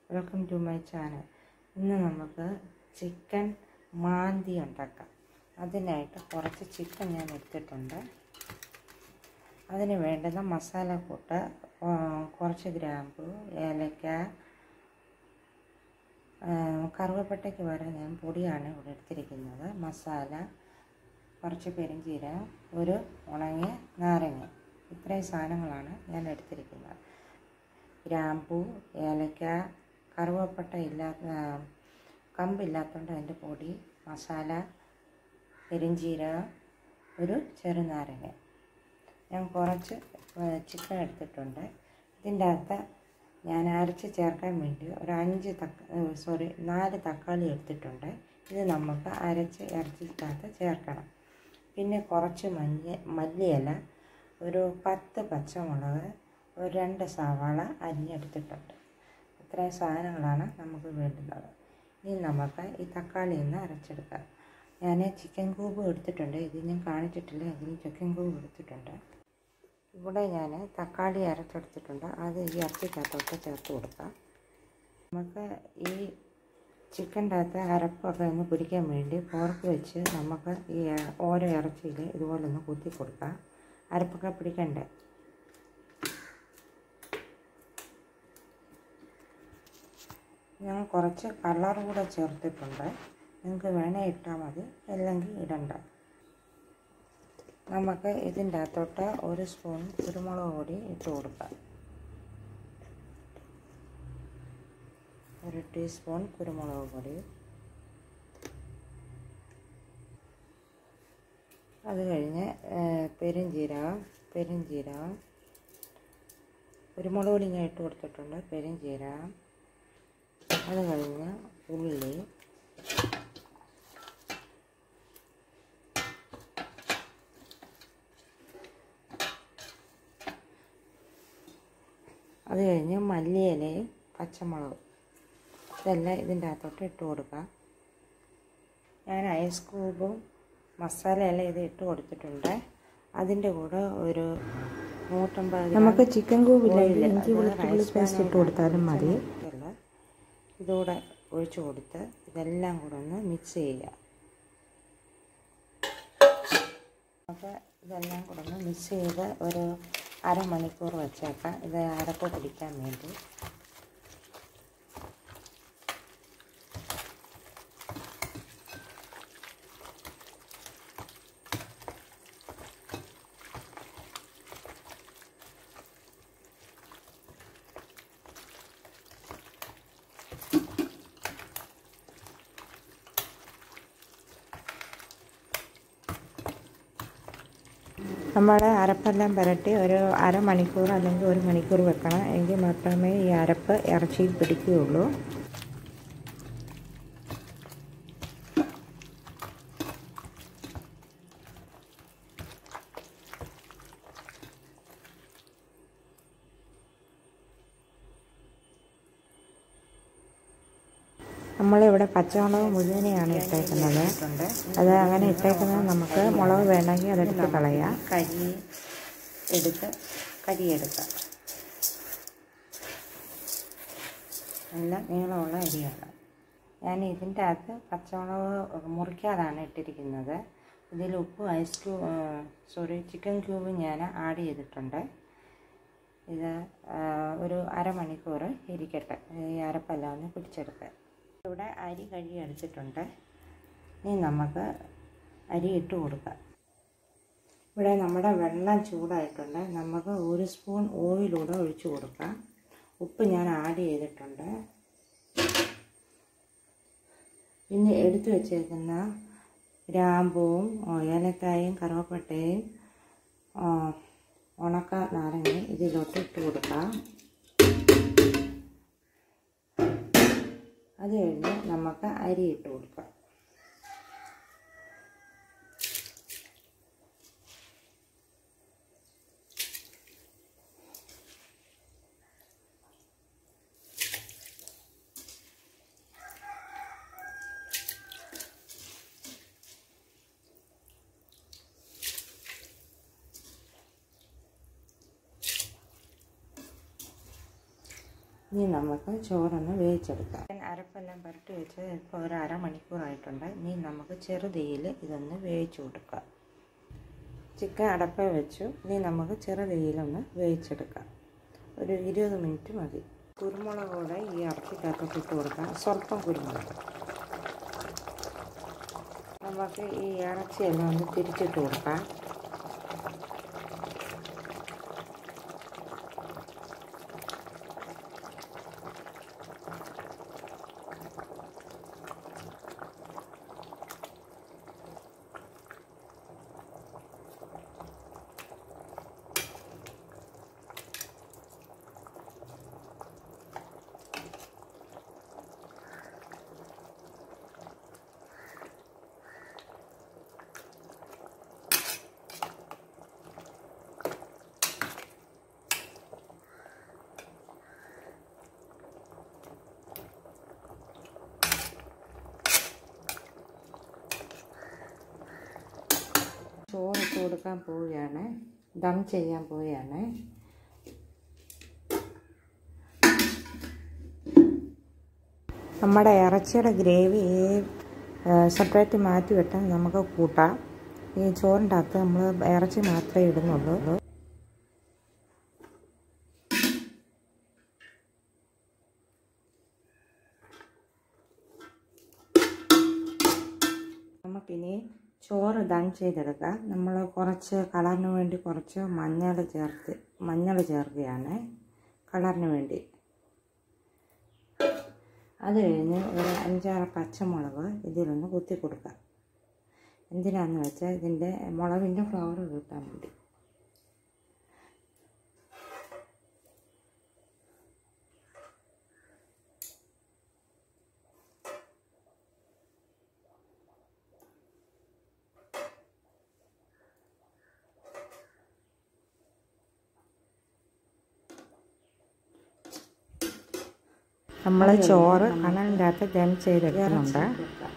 welcome to my channel ഇന്ന് നമുക്ക് chicken മാന്തി ഉണ്ടാക്കാം അതിനായിട്ട് കുറച്ച് ചിക്കൻ ഞാൻ എടുത്തിട്ടുണ്ട് അതിന് വേണ്ടുന്ന മസാലക്കൂട്ട് ആ, കുറച്ച് ഗ്രാമ്പു ഏലക്ക ആ, കറുവപ്പട്ടയ്ക്ക് പകരം ഞാൻ പൊടിയാണ് ഇവിടെ എടുത്തിരിക്കുന്നത് മസാല കുറച്ച് പെരിഞ്ചീരകം ഒരു ഉണങ്ങിയ നാരങ്ങ ഇത്രയും സാധനങ്ങളാണ് ഞാൻ എടുത്തിരിക്കുന്നത് ഗ്രാമ്പൂ ഏലക്ക കറുവപ്പട്ട ഇല്ലാത്ത കമ്പില്ലാത്തതുകൊണ്ട് അതിൻ്റെ പൊടി മസാല പെരിഞ്ചീരകം ഒരു ചെറുനാരങ്ങ ഞാൻ കുറച്ച് ചിക്കൻ എടുത്തിട്ടുണ്ട് ഇതിൻ്റെ അകത്ത് ഞാൻ അരച്ച് ചേർക്കാൻ വേണ്ടി ഒരു അഞ്ച് തക്ക സോറി നാല് തക്കാളി എടുത്തിട്ടുണ്ട് ഇത് നമുക്ക് അരച്ച് ഇറച്ചിക്കകത്ത് ചേർക്കണം പിന്നെ കുറച്ച് മഞ്ഞ മല്ലിയില ഒരു പത്ത് പച്ചമുളക് ഒരു രണ്ട് സവാള അരിഞ്ഞെടുത്തിട്ടുണ്ട് ഇത്രയും സാധനങ്ങളാണ് നമുക്ക് വേണ്ടുന്നത് ഇനി നമുക്ക് ഈ തക്കാളി ഒന്ന് അരച്ചെടുക്കാം ഞാൻ ചിക്കൻ ക്യൂബ് എടുത്തിട്ടുണ്ട് ഇത് ഞാൻ കാണിച്ചിട്ടില്ല ഇതിന് ചിക്കൻ ക്യൂബ് എടുത്തിട്ടുണ്ട് ഇവിടെ ഞാൻ തക്കാളി അരച്ചെടുത്തിട്ടുണ്ട് അത് ഈ ഇറച്ചിക്കകത്തോട്ട് ചേർത്ത് കൊടുക്കാം നമുക്ക് ഈ ചിക്കൻ്റെ അകത്ത് അരപ്പൊക്കെ ഒന്ന് പിടിക്കാൻ വേണ്ടി പോർക്ക് വെച്ച് നമുക്ക് ഈ ഓരോ ഇറച്ചിയിൽ ഇതുപോലെ ഒന്ന് കുത്തി കൊടുക്കാം അരപ്പൊക്കെ പിടിക്കണ്ടേ ഞാൻ കുറച്ച് കളർ കൂടെ ചേർത്തിട്ടുണ്ട് നിങ്ങൾക്ക് വേണേൽ ഇട്ടാൽ മതി അല്ലെങ്കിൽ ഇടണ്ട നമുക്ക് ഇതിൻ്റെ അകത്തോട്ട് ഒരു സ്പൂൺ കുരുമുളക് പൊടി ഇട്ട് കൊടുക്കാം ഒരു ടീസ്പൂൺ കുരുമുളക് പൊടി അത് കഴിഞ്ഞ് പെരുംജീരകം പെരുംജീരകം കുരുമുളക് പൊടി ഞാൻ ഇട്ട് കൊടുത്തിട്ടുണ്ട് പെരുംജീരകം അത് കഴിഞ്ഞ് ഉള്ളി അത് കഴിഞ്ഞ് മല്ലിയിലയും പച്ചമുളകും ഇതെല്ലാം ഇതിൻ്റെ അകത്തോട്ട് ഇട്ട് കൊടുക്കാം ഞാൻ ഐസ് ക്യൂബും മസാലയെല്ലാം ഇത് ഇട്ട് കൊടുത്തിട്ടുണ്ട് അതിൻ്റെ കൂടെ ഒരു നൂറ്റമ്പത് നമുക്ക് ചിക്കൻ കൂബില്ലെങ്കിൽ ഇഞ്ചി വെളുത്തുള്ളി പേസ്റ്റ് ഇട്ട് കൊടുത്താലും മതി ഇതുകൂടെ ഒഴിച്ച് കൊടുത്ത് ഇതെല്ലാം കൂടെ ഒന്ന് മിക്സ് ചെയ്യുക അപ്പോൾ ഇതെല്ലാം കൂടെ ഒന്ന് മിക്സ് ചെയ്ത് ഒരു അരമണിക്കൂർ വെച്ചേക്കാം ഇത് അരപ്പ് പിടിക്കാൻ വേണ്ടി നമ്മുടെ അരപ്പെല്ലാം പുരട്ടി ഒരു അരമണിക്കൂർ അല്ലെങ്കിൽ ഒരു മണിക്കൂർ വെക്കണം എങ്കിൽ മാത്രമേ ഈ അരപ്പ് ഇറച്ചിയിൽ പിടിക്കുകയുള്ളൂ നമ്മളിവിടെ പച്ചമുളക് മുഴുവനെയാണ് ഇട്ടേക്കുന്നത് അത് അങ്ങനെ ഇട്ടേക്കുന്നത് നമുക്ക് മുളക് വേണമെങ്കിൽ അതെടുത്ത് കളയാം കരി എടുത്ത് കരി എടുക്കാം നല്ല നീളമുള്ള അരിയാണ് ഞാൻ ഇതിൻ്റെ അകത്ത് പച്ചമുളക് മുറിക്കാതാണ് ഇട്ടിരിക്കുന്നത് ഇതിൽ ഉപ്പ് ഐസ് ക്യൂ സോറി ചിക്കൻ ക്യൂബ് ഞാൻ ആഡ് ചെയ്തിട്ടുണ്ട് ഇത് ഒരു അരമണിക്കൂർ ഇരിക്കട്ടെ ഈ അരപ്പെല്ലാം ഒന്ന് പിടിച്ചെടുക്കാൻ ഇവിടെ അരി കഴുകി എടുത്തിട്ടുണ്ട് ഇനി നമുക്ക് അരി ഇട്ട് കൊടുക്കാം ഇവിടെ നമ്മുടെ വെള്ളം ചൂടായിട്ടുണ്ട് നമുക്ക് ഒരു സ്പൂൺ ഓയിലൂടെ ഒഴിച്ചു കൊടുക്കാം ഉപ്പ് ഞാൻ ആഡ് ചെയ്തിട്ടുണ്ട് പിന്നെ എടുത്തു വച്ചേക്കുന്ന ഗ്രാമ്പൂവും ഏലക്കായും കറുവപ്പട്ടയും ഉണക്ക നാരങ്ങയും ഇതിലോട്ട് ഇട്ട് കൊടുക്കാം അത് കഴിഞ്ഞ് നമുക്ക് അരി ഇട്ട് കൊടുക്കാം ഇനി നമുക്ക് ചോറൊന്ന് വേവിച്ചെടുക്കാം ഞാൻ അരപ്പെല്ലാം പുരട്ടി വെച്ച് ഇപ്പോൾ ഒരു അരമണിക്കൂറായിട്ടുണ്ട് ഇനി നമുക്ക് ചെറുതീയിൽ ഇതൊന്ന് വേവിച്ച് കൊടുക്കാം ചിക്കൻ അടപ്പ വെച്ചു ഇനി നമുക്ക് ചെറുതീയിലൊന്ന് വേവിച്ചെടുക്കാം ഒരു ഇരുപത് മിനിറ്റ് മതി കുരുമുളക് കൂടെ ഈ ഇറച്ചിക്കകത്തോട്ട് ഇട്ട് കൊടുക്കാം സ്വല്പം കുരുമുളക് നമുക്ക് ഈ ഇറച്ചിയെല്ലാം ഒന്ന് തിരിച്ചിട്ട് കൊടുക്കാം ചോറ് ഇട്ട് കൊടുക്കാൻ പോവുകയാണ് ദം ചെയ്യാൻ പോവുകയാണ് നമ്മുടെ ഇറച്ചിയുടെ ഗ്രേവി സെപ്പറേറ്റ് മാറ്റി വെട്ടാൻ നമുക്ക് കൂട്ടാം ഈ ചോറിൻ്റെ അകത്ത് നമ്മൾ ഇറച്ചി മാത്രമേ ഇടുന്നുള്ളൂ നമുക്കിനി ചോറ് ദം ചെയ്തെടുക്കാം നമ്മൾ കുറച്ച് കളറിന് വേണ്ടി കുറച്ച് മഞ്ഞൾ ചേർത്ത് മഞ്ഞൾ ചേർക്കുകയാണ് കളറിന് വേണ്ടി അത് കഴിഞ്ഞ് ഒരു അഞ്ചാറ് പച്ചമുളക് ഇതിലൊന്ന് കുത്തി കൊടുക്കാം എന്തിനാന്ന് വെച്ചാൽ ഇതിൻ്റെ മുളകിൻ്റെ ഫ്ലവർ കിട്ടാൻ വേണ്ടി നമ്മൾ ചോറ് കണലിൻ്റെ അകത്ത് ദം ചെയ്തെടുക്കുന്നുണ്ട് കൊടുക്കാം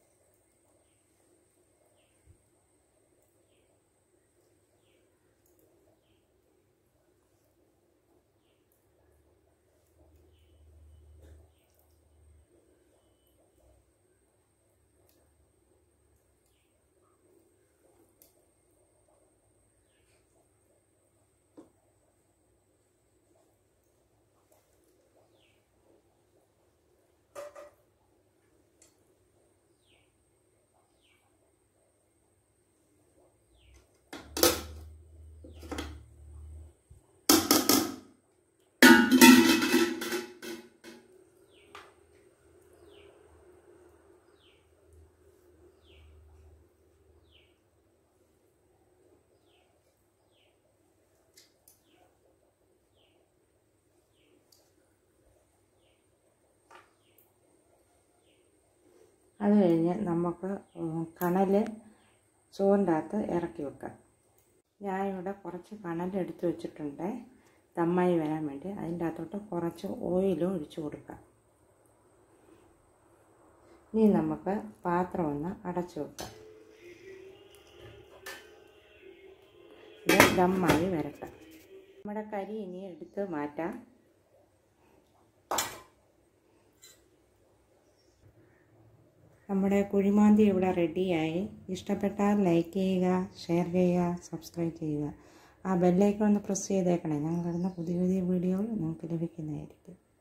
അത് കഴിഞ്ഞ് നമുക്ക് കണൽ ചോറിൻ്റെ അകത്ത് ഇറക്കി വെക്കാം ഞാനിവിടെ കുറച്ച് കണൽ എടുത്ത് വെച്ചിട്ടുണ്ട് ദമ്മായി വരാൻ വേണ്ടി അതിൻ്റെ അകത്തോട്ട് കുറച്ച് ഓയിലും ഒഴിച്ചു കൊടുക്കാം ഇനി നമുക്ക് പാത്രം ഒന്ന് അടച്ചു വെക്കാം ഇത് ദമ്മായി വരട്ടെ നമ്മുടെ കരി ഇനി എടുത്ത് മാറ്റാം നമ്മുടെ കുഴിമാന്തി ഇവിടെ റെഡിയായി ഇഷ്ടപ്പെട്ടാൽ ലൈക്ക് ചെയ്യുക ഷെയർ ചെയ്യുക സബ്സ്ക്രൈബ് ചെയ്യുക ആ ബെല്ലൈക്കൺ ഒന്ന് പ്രസ് ചെയ്തേക്കണേ ഞങ്ങൾ ഇടുന്ന പുതിയ പുതിയ വീഡിയോകൾ നിങ്ങൾക്ക് ലഭിക്കുന്നതായിരിക്കും